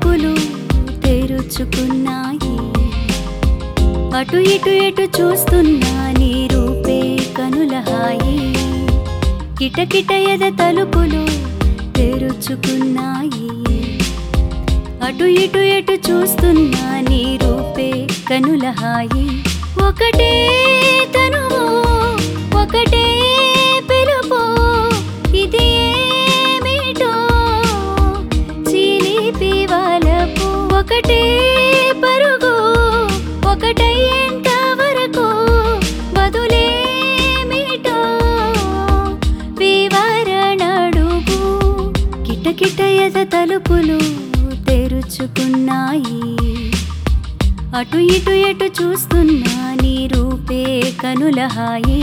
తలుపులు తెరుచుకున్నాయి అటు ఇటు ఎటు చూస్తున్నా నీ రూపే కనుల హాయి కిటకిట ఎద తలుపులు తెరుచుకున్నాయి అటు ఇటు ఎటు చూస్తున్నా నీ రూపే కనుల హాయి ఒకటే తనువు ఒకటే పిలుపు ఇది ఏమిటో చిలిపి వలపు ఒకటే పరుగు ఒకటయ్యేంత వరకు బదులేమిటో వివరణడుగు కిటకిట ఎద తలుపులు తెరుచుకున్నాయి అటు ఇటు ఎటు చూస్తున్నా నీ రూపే కనుల హాయి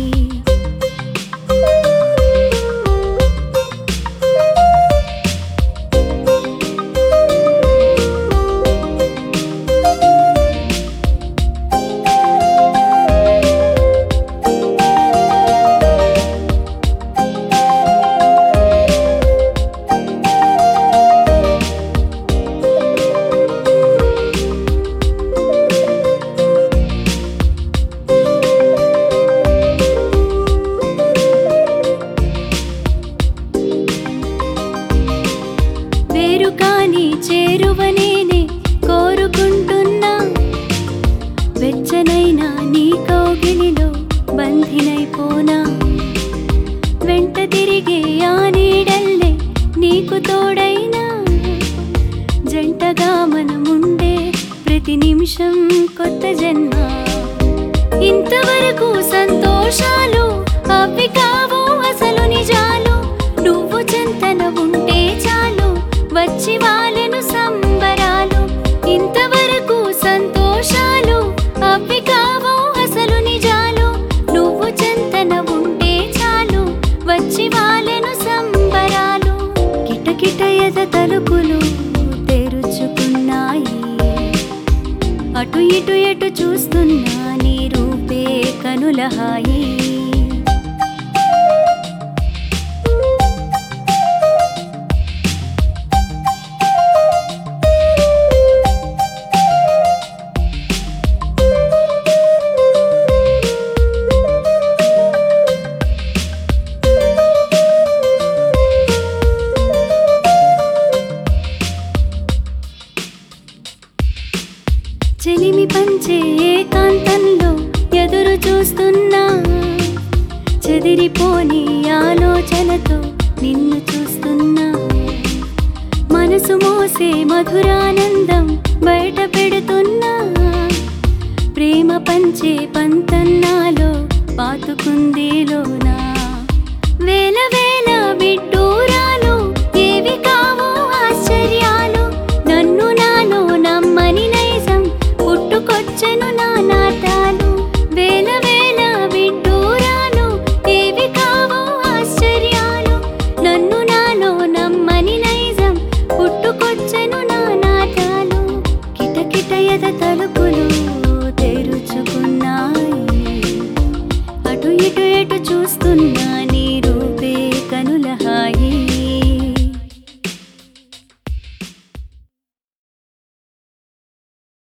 వేరు కాని చేరువనేనే కోరుకుంటున్నా వెచ్చనైనా నీ కౌగిలిలో బంధినైపోనా వెంట తిరిగే ఆ నీడల్లే నీకు తోడైనా జంటగా మనముండే ప్రతి నిమిషం కొత్త జన్మ ఇంతవరకు సంతోషాలు అవి కావు అసలు నిజాలు నువ్వు చెంతన ఉంటే చాలు వచ్చి వాలెను సంబరాలు ఇంతవరకు సంతోషాలు అవి కావు అసలు నిజాలు నువ్వు చెంతన ఉంటే చాలు వచ్చి వాలెను సంబరాలు కిటకిట ఎద తలుపులు తెరుచుకున్నాయి అటు ఇటు ఎటు చూస్తున్నా నీ రూపే కనుల హాయి చెలిమి పంచే ఏకాంతంలో ఎదురు చూస్తున్నా చెదిరిపోని ఆలోచనతో నిన్ను చూస్తున్నా మనసు మోసే మధురానందం బయట పెడుతున్నా ప్రేమ పంచే పంతన్నాలో పాతుకుందిలో